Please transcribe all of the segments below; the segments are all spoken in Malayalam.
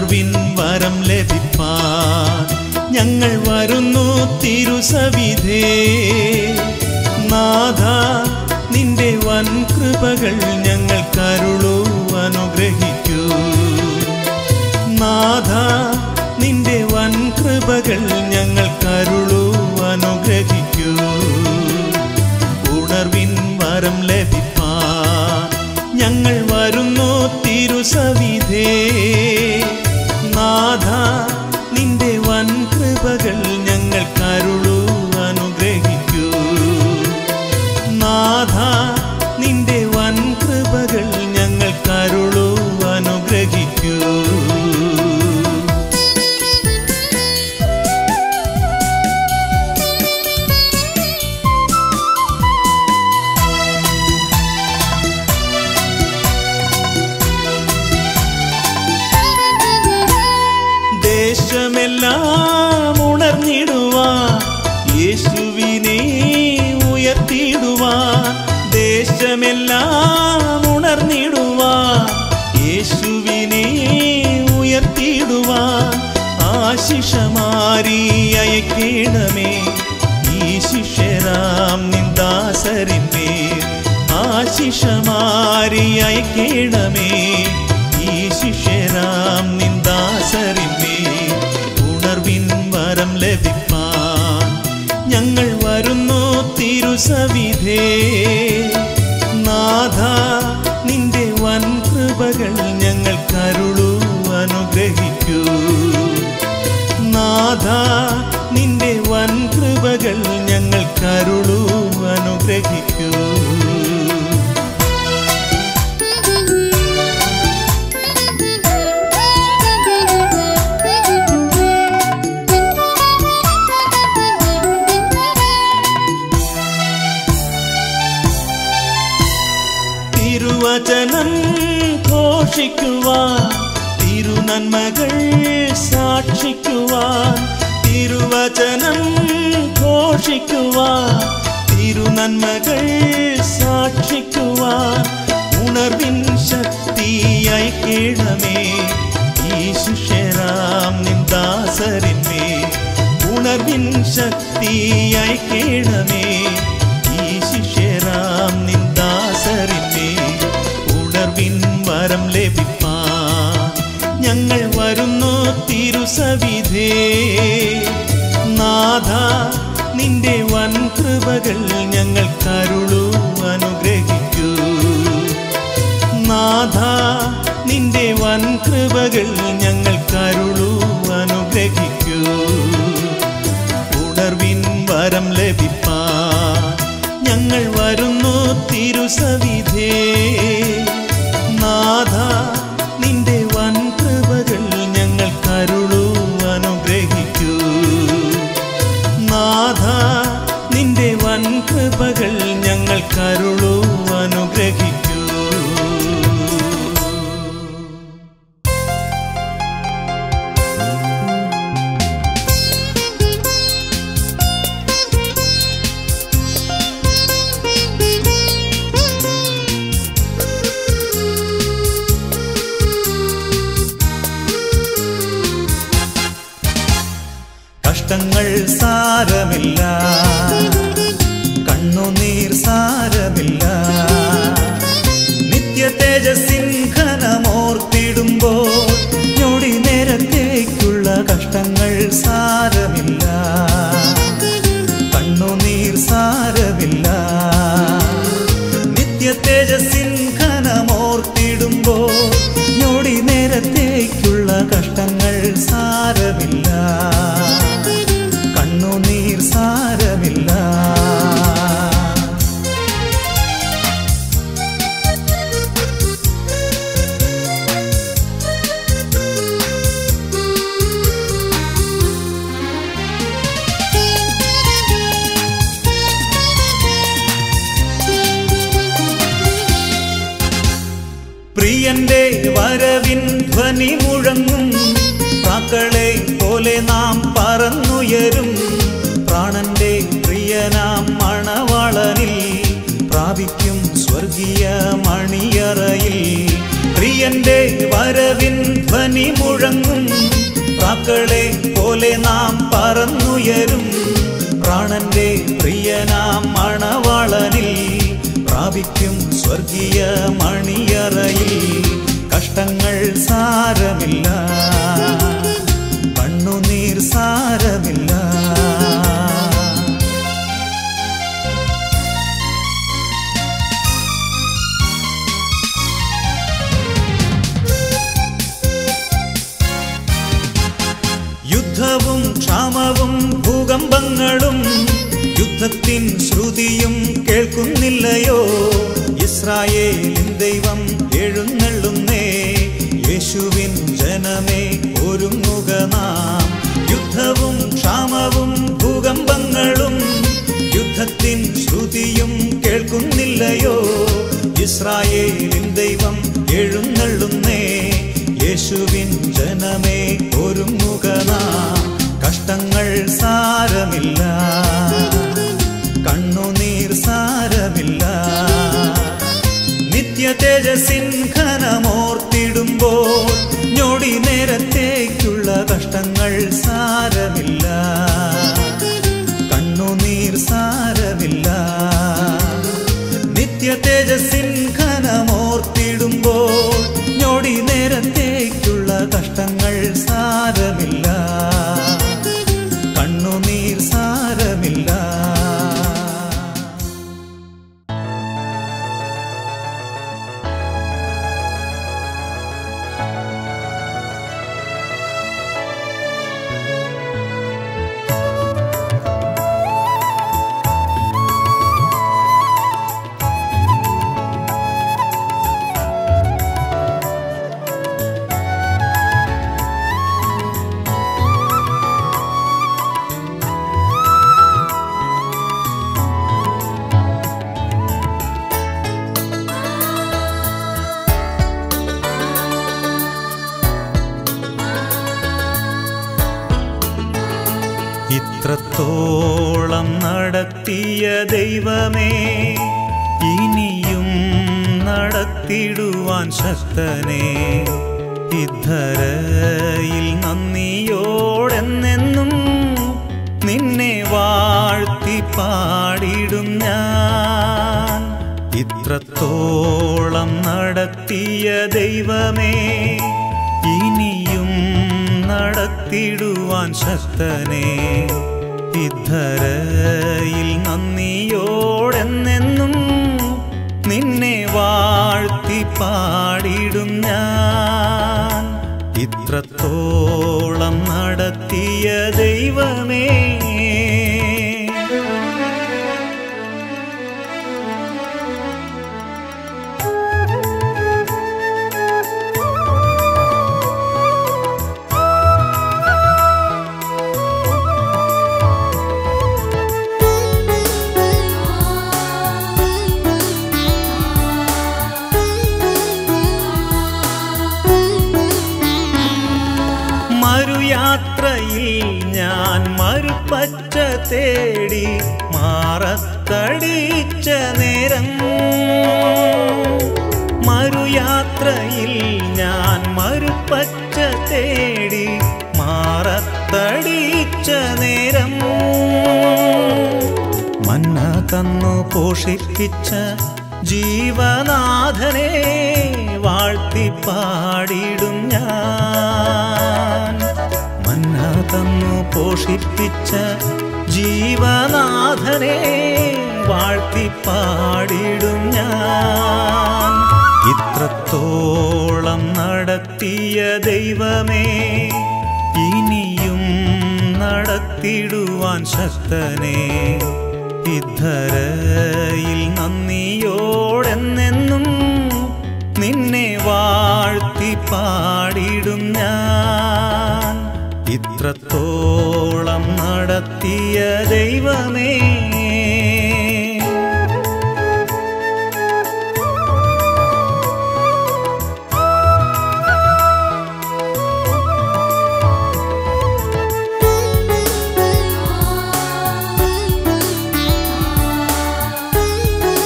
ഉണർവിൻ വരം ലഭിപ്പാൻ ഞങ്ങൾ വരുന്നു തിരുസവിധേ നാഥ നിന്റെ വൻ കൃപകൾ ഞങ്ങൾ കരുളൂ അനുഗ്രഹിക്കൂ നാഥ നിന്റെ വൻ കൃപകൾ ഞങ്ങൾ കരുളൂ അനുഗ്രഹിക്കൂ ഉണർവിൻ വരം ലഭിപ്പാൻ ഞങ്ങൾ വരുന്നു തിരുസവിധേ നാഥ നിന്റെ വൻ കൃപകൾ ഞങ്ങൾ കരുളൂ അനുഗ്രഹിക്കൂ നാഥ നിന്റെ വൻ കൃപകൾ ഞങ്ങൾ കരുളൂ അനുഗ്രഹിക്കൂ ദേശമെല്ലാം ഉണർന്നിടുവാൻ യേശുവിനെ ഉയർത്തിടുവാൻ ദേശമെല്ലാം ഉണർന്നിടുവാൻ യേശുവിനെ ഉയർത്തിടുവാൻ ആശിഷമാരി അയക്കേണമേ ഈ ശിഷ്യരാം നിന്ദാസരിന്മേൽ ആശിഷമാരി അയക്കേണമേ ഈ ശിഷ്യരാം നിന്ദാസരിന്മേൽ ഉണർവിൻ വരം ലഭിപ്പാൻ ഞങ്ങൾ വരുന്നു തിരുസവിധേ നാഥ നിന്റെ വൻ കൃപകൾ ഞങ്ങൾ കരുളൂ അനുഗ്രഹിക്കൂ നാഥ നിന്റെ വൻ കൃപകൾ ഞങ്ങൾ കരുളൂ അനുഗ്രഹിക്കൂ തിരുവചനം ഘോഷിക്കുവാൻ തിരുനന്മകൾ സാക്ഷിക്കുവാൻ തിരുവചനം ഘോഷിക്കുവാൻ തിരുനന്മകൾ സാക്ഷിക്കുവാൻ ഉണർവിൻ ശക്തിയായി കേണമേ ഈ ശിഷ്യരാം നിന്ദാസരിന്മേ ഉണർവിൻ ശക്തിയായി കേണമേ ഈ ശിഷ്യരാം നിന്ദാസരിന്മേ ഉണർവിൻ വരം ലഭിപ്പാൻ ഞങ്ങൾ വരുന്നു തിരുസവിധേ നാഥ നിന്റെ വൻ കൃപകൾ ഞങ്ങൾ കരുളൂ അനുഗ്രഹിക്കൂ നാഥ നിന്റെ വൻ കൃപകൾ ഞങ്ങൾ കരുളൂ അനുഗ്രഹിക്കൂ ഉണർവിൻ വരം ലഭിപ്പാൻ ഞങ്ങൾ വരുന്നു തിരുസവിധേ നാഥ നിന്റെ വൻ കൃപകൾ ഞങ്ങൾ കരുളൂ അനുഗ്രഹിക്കൂ നാഥ നിന്റെ വൻ കൃപകൾ ഞങ്ങൾ കരുളൂ അനുഗ്രഹിക്കൂ കഷ്ടങ്ങൾ സാരമില്ല കണ്ണുനീർ സാരമില്ല നിത്യ തേജസ്സിൻ ഘനമോർത്തിടുമ്പോൾ ഞൊടി നേരത്തേക്കുള്ള കഷ്ടങ്ങൾ സാരമില്ല കണ്ണുനീർ സാരമില്ല നിത്യ തേജസ്സിൻ ഘനമോർത്തിടുമ്പോൾ ഞൊടി നേരത്തേക്കുള്ള കഷ്ടങ്ങൾ സാരമില്ല കണ്ണുനീർ സാരമില്ല പ്രിയന്റെ വരവിൻ ധ്വനി മുഴങ്ങും പ്രാക്കളെ പോലെ നാം പറന്നുയരും പ്രാണന്റെ പ്രിയനാം മണവാളനിൽ പ്രാപിക്കും സ്വർഗീയ മണിയറയിൽ പ്രിയന്റെ വരവിൻ ധ്വനി മുഴങ്ങും പറന്നുയരും പ്രാണന്റെ പ്രിയനാം മണവാളനിൽ പ്രാപിക്കും സ്വർഗീയ മണിയറയിൽ കഷ്ടങ്ങൾ സാരമില്ല കണ്ണുനീർ സാരമില്ല യുദ്ധവും ക്ഷാമവും ഭൂകമ്പങ്ങളും യുദ്ധത്തിൻ ശ്രുതിയും കേൾക്കുന്നില്ലയോ ഇസ്രായേലിൻ ദൈവം എഴുന്നള്ളുന്നേ യേശുവിൻ ജനമേ ഒരുങ്ങുക നാം യുദ്ധവും ക്ഷാമവും ഭൂകമ്പങ്ങളും യുദ്ധത്തിൻ ശ്രുതിയും കേൾക്കുന്നില്ലയോ ഇസ്രായേലിൻ ദൈവം എഴുന്നള്ളുന്നേ യേശുവിൻ ജനമേ ഒരുങ്ങുക നാം കഷ്ടങ്ങൾ സാരമില്ല കണ്ണുനീർ സാരമില്ല നിത്യ തേജസ്സിൻ ഘനമോർത്തിടുമ്പോൾ ഞൊടി നേരത്തേക്കുള്ള കഷ്ടങ്ങൾ സാരമില്ല കണ്ണുനീർ സാരമില്ല നിത്യ തേജസ്സിൻ ഘനമോർത്തിടുമ്പോൾ ഞൊടി നേരത്തേക്കുള്ള കഷ്ടങ്ങൾ സാരമില്ല കണ്ണുനീർ സാരമില്ല ഇത്രത്തോളം നടത്തിയ ദൈവമേ ഇനിയും നടത്തിടുവാൻ ശക്തനെ ഇദ്ധരയിൽ നന്ദിയോടെന്നെന്നും നിന്നെ വാഴ്ത്തി പാടിടും ഞാൻ ഇത്രത്തോളം നടത്തിയ ദൈവമേ ഇനിയും നടത്തിടുവാൻ ശക്തനെ ഇദ്ധരയിൽ നന്ദിയോടെന്നെന്നും നിന്നെ വാഴ്ത്തി പാടിടും ഞാൻ ഇത്രത്തോളം നടത്തിയ ദൈവമേ മറുയാത്രയിൽ ഞാൻ മറുപച്ച തേടി മാറത്തടിച്ച നേരം മറുയാത്രയിൽ ഞാൻ മറുപച്ച തേടി മാറത്തടിച്ച നേരം മന്ന തന്നു പോഷിപ്പിച്ച ജീവനാഥനെ വാഴ്ത്തി പാടിടും ഞാൻ മന്ന തന്നു പോഷിപ്പിച്ച ജീവനാഥനെ വാഴ്ത്തി പാടിടും ഞാൻ ഇത്രത്തോളം നടത്തിയ ദൈവമേ ഇനിയും നടത്തിടുവാൻ ശക്തനെ ഇദ്ധരയിൽ നന്ദിയോടെന്നെന്നും നിന്നെ വാഴ്ത്തി പാടിടും ഞാൻ ഇത്രത്തോളം നടത്തിയ ദൈവമേ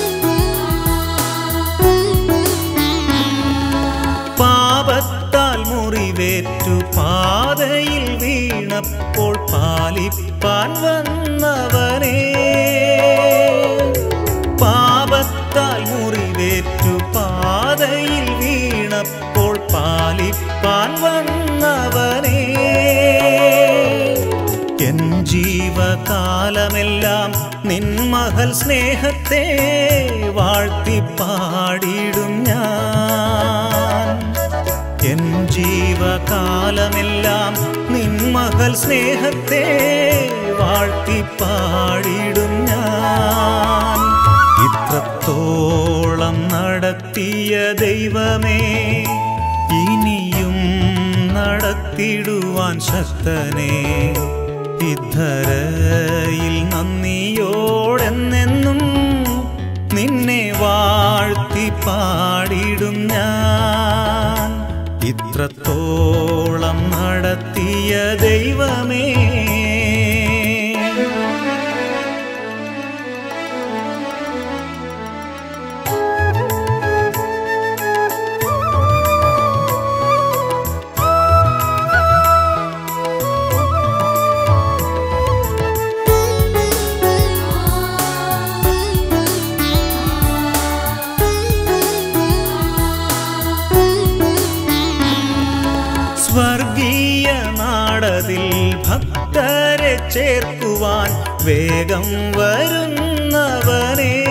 പാപത്താൽ മുറിവേറ്റു പാതയിൽ വീണപ്പോൾ പാലിപ്പാൻ വന്നവനേ പാപത്താൽ മുറിവേറ്റു പാതയിൽ വീണപ്പോൾ പാലിപ്പാൻ വന്നവനേ എൻ ജീവകാലമെല്ലാം നിൻ മകൾ സ്നേഹത്തെ വാഴ്ത്തി പാടിടും ഞാൻ എൻ ജീവകാലമെല്ലാം നിൻ മകൾ സ്നേഹത്തെ വാഴ്ത്തി പാടിടും ഞാൻ ഇത്രത്തോളം നടത്തിയ ദൈവമേ ഇനിയും നടത്തിടുവാൻ ശക്തനെ ഇദ്ധരയിൽ നന്ദിയോടെന്നെന്നും നിന്നെ വാഴ്ത്തി പാടിടും ഞാൻ ഇത്രത്തോളം നടത്തിയ ദൈവമേ സ്വർഗീയ നാടതിൽ ഭക്തരെ ചേർക്കുവാൻ വേഗം വരുന്നവനേ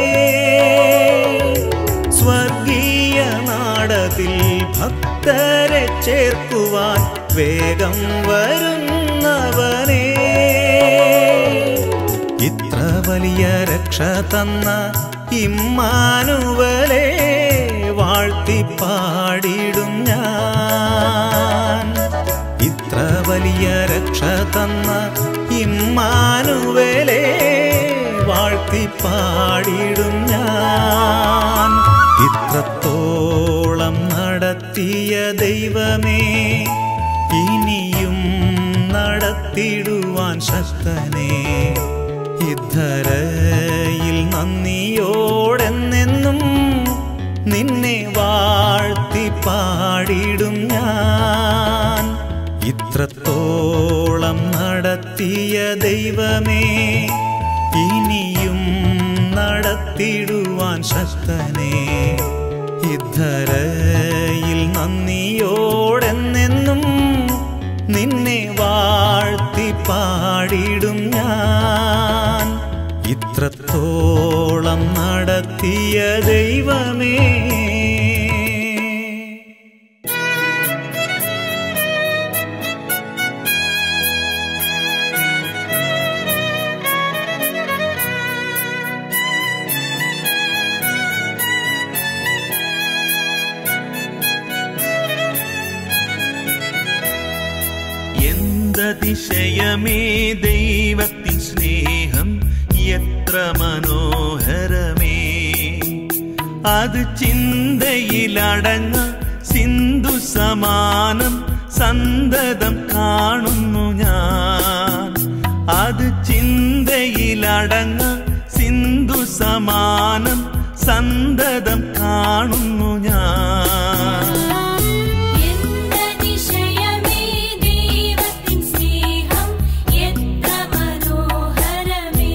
സ്വർഗീയ നാടതിൽ ഭക്തരെ ചേർക്കുവാൻ വേഗം വരുന്നവനേ ഇത്ര വലിയ രക്ഷ തന്ന ഇമ്മാനുവലെ വാഴ്ത്തി പാടിടും ഞാൻ ഇത്ര വലിയ രക്ഷ തന്ന ഇമ്മാനുവലെ വാഴ്ത്തി പാടിടും ഞാൻ ഇത്രത്തോളം നടത്തിയ ദൈവമേ ഇനിയും നടത്തിടുവാൻ ശക്തനെ ഇദ്ധരയിൽ നന്ദിയോടെന്നെന്നും നിന്നെ വാഴ്ത്തി പാടിടും ഞാൻ ഇത്രത്തോളം നടത്തിയ ദൈവമേ ഇനിയും നടത്തിടുവാൻ ശക്തനെ ഇദ്ധരയിൽ നന്ദിയോടെന്നെന്നും നിന്നെ വാഴ്ത്തി പാടിടും ഞാൻ ഇത്രത്തോളം നടത്തിയ ദൈവമേ എന്തതിശയമേ ദൈവത്തിൻ സ്നേഹം എത്ര മനോഹരമേ അത് ചിന്തയിലടങ്ങ സിന്ധു സമാനം സന്തതം കാണുന്നു ഞാൻ അത് ചിന്തയിലടങ്ങ സിന്ധു സമാനം സന്തതം കാണുന്നു ഞാൻ എന്തതിശയമേ ദൈവത്തിൻ സ്നേഹം എത്ര മനോഹരമേ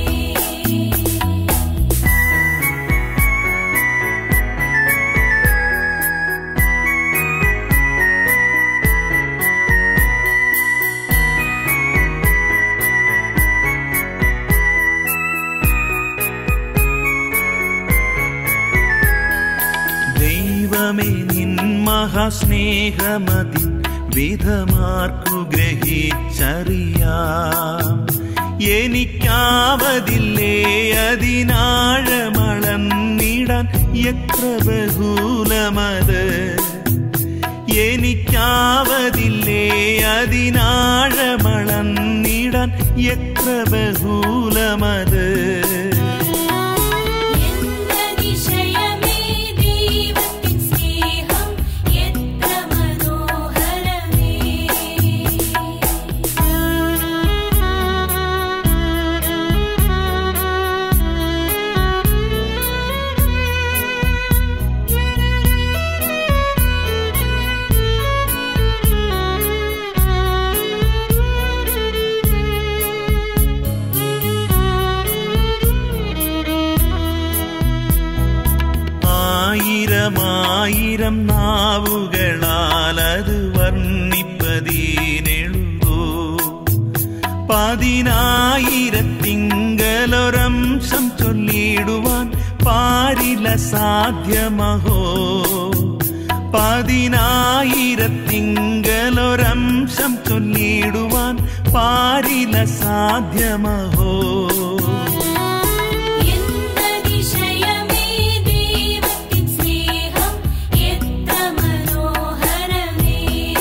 ദൈവമേ നിൻ മഹാസ്നേഹമതി വിധമാർക്കു ഗ്രഹിച്ചറിയാം എനിക്കാവതില്ലേ അതിനാഴമളന്നിടാൻ എത്ര ബഹൂലമത് എനിക്കാവതില്ലേ അതിനാഴമളന്നിടാൻ എത്ര ബഹൂലമത് എന്തതിശയമേ ദൈവത്തിൻ സ്നേഹം എത്ര മനോഹരമേ ും പതിനായിരത്തിങ്കലൊരംശം ചൊല്ലിടുവാൻ പാരില സാധ്യമഹോ പതിനായിരത്തിങ്കലൊരംശം ചൊല്ലിടുവാൻ പാരില സാധ്യമഹോ എന്തതിശയമേ ദൈവത്തിൻ സ്നേഹം എത്ര മനോഹരമേ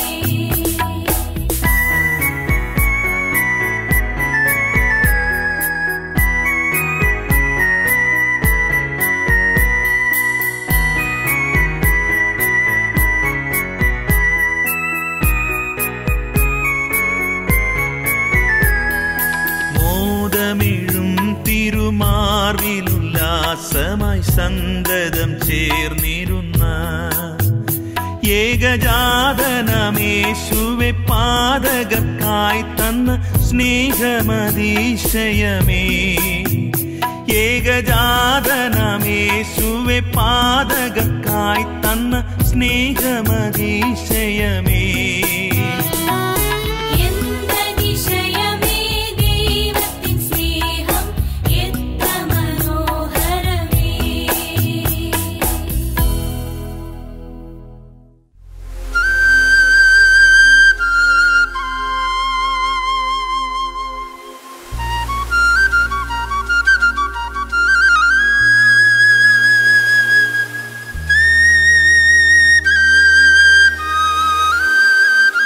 മോദമിഴും തിരുമാർവിലുല്ലാസമായി സന്തതം ചേർന്നിരുന്ന ഏകജാതനമേശുവെ പാതകർക്കായി തന്ന സ്നേഹമതിശയമേ ഏകജാതനമേശുവെ പാതകർക്കായി തന്ന സ്നേഹമതിശയമേ എന്തതിശയമേ ദൈവത്തിൻ സ്നേഹം എത്ര മനോഹരമേ യേശുവേ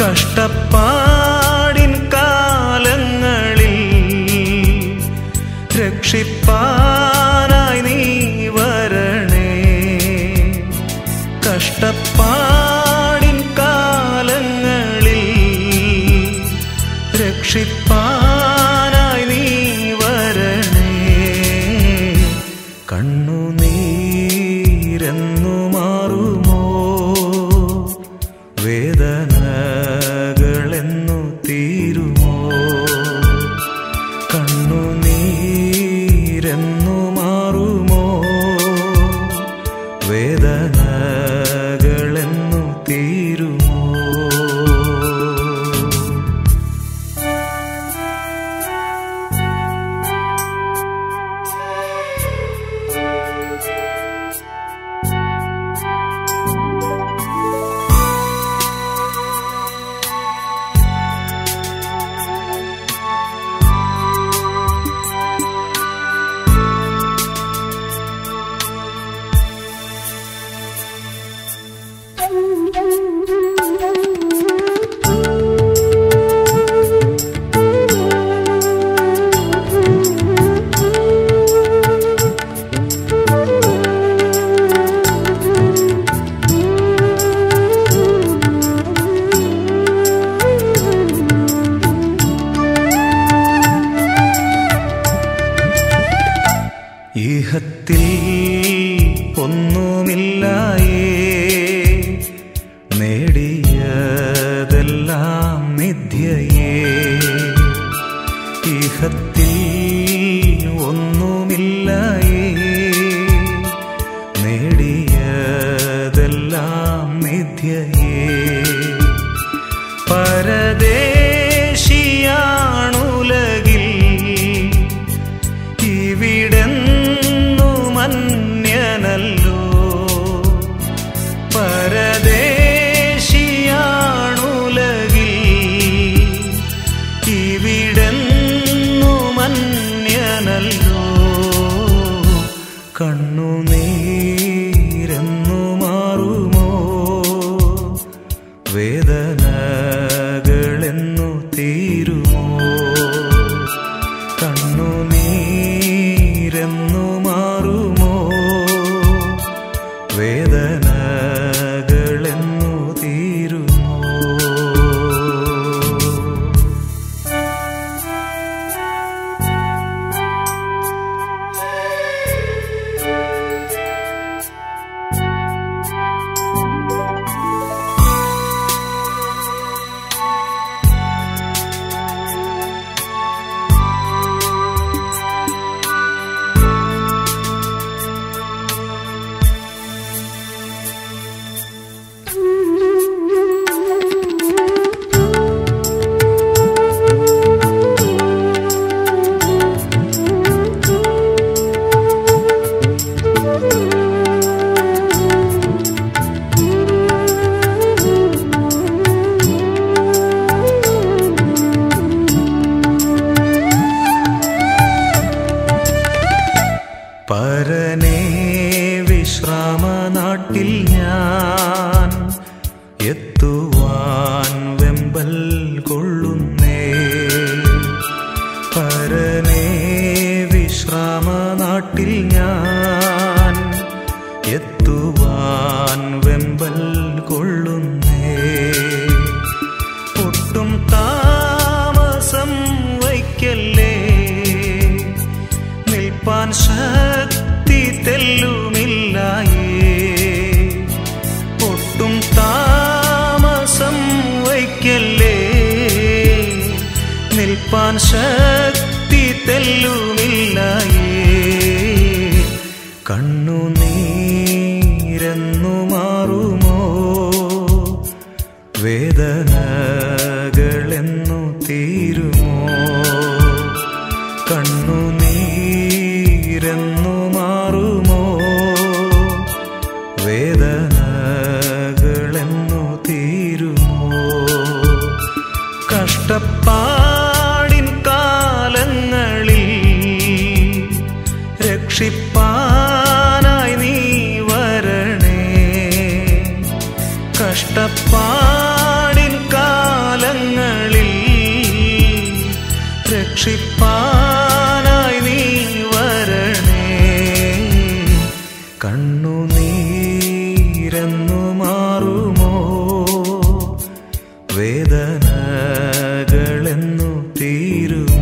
കഷ്ടപ്പാടിൻ കാലങ്ങളിൽ രക്ഷിപ്പാനായി നീ വരണേ കഷ്ടപ്പാടിൻ കാലങ്ങളിൽ രക്ഷിപ്പാനായി നീ വരണേ കണ്ണുനീരെന്നു മാറുമോ വേദനകളെന്നു തീരുമോ കണ്ണുനീരെന്നു മാറുമോ വേദനകളെന്നു തീരുമോ ഈഹത്തിൽ ഒന്നുമില്ലായേ നേടിയതെല്ലാം നിധ്യയേ ഈഹത്തിൽ ഒന്നുമില്ലായേ നേടിയതെല്ലാം നിധ്യയേ പരദേശിയാണുലകിൽ ഇവിടെന്നു മന്യനല്ലോ പരദേശിയാണുലകിൽ ഇവിടെന്നു മന്യനല്ലോ കണ്ണുനീരെന്നു മാറുമോ വേദനകളെന്നു തീരുമോ കണ്ണുനീരെന്നു മാറുമോ വേദനകളെന്നു തീരുമോ പരനേ വിശ്രാമനാട്ടിൽ ഞാൻ എത്തുവാൻ വെമ്പൽ കൊള്ളുന്നേ പരനേ വിശ്രാമനാട്ടിൽ ഞാൻ എത്തുവാൻ വെമ്പൽ കൊള്ളുന്നേ ഒട്ടും താമസം വയ്ക്കല്ലേ നിൽപ്പാൻ ശക്തി തെല്ലുമില്ലായേ ഒട്ടും താമസം വയ്ക്കല്ലേ നിൽപ്പാൻ ശക്തി തെല്ലുമില്ലായേ കണ്ണുനീരെന്നു മാറുമോ വേദനകളെന്നു തീരുമോ കണ്ണുനീരെന്നു മാറുമോ വേദനകളെന്നു തീരുമോ കഷ്ടപ്പാടിൻ കാലങ്ങളിൽ രക്ഷിപ്പാനായി നീ വരണേ കഷ്ടപ്പാടിൻ കാലങ്ങളിൽ വേദനകളെന്നു തീരുമോ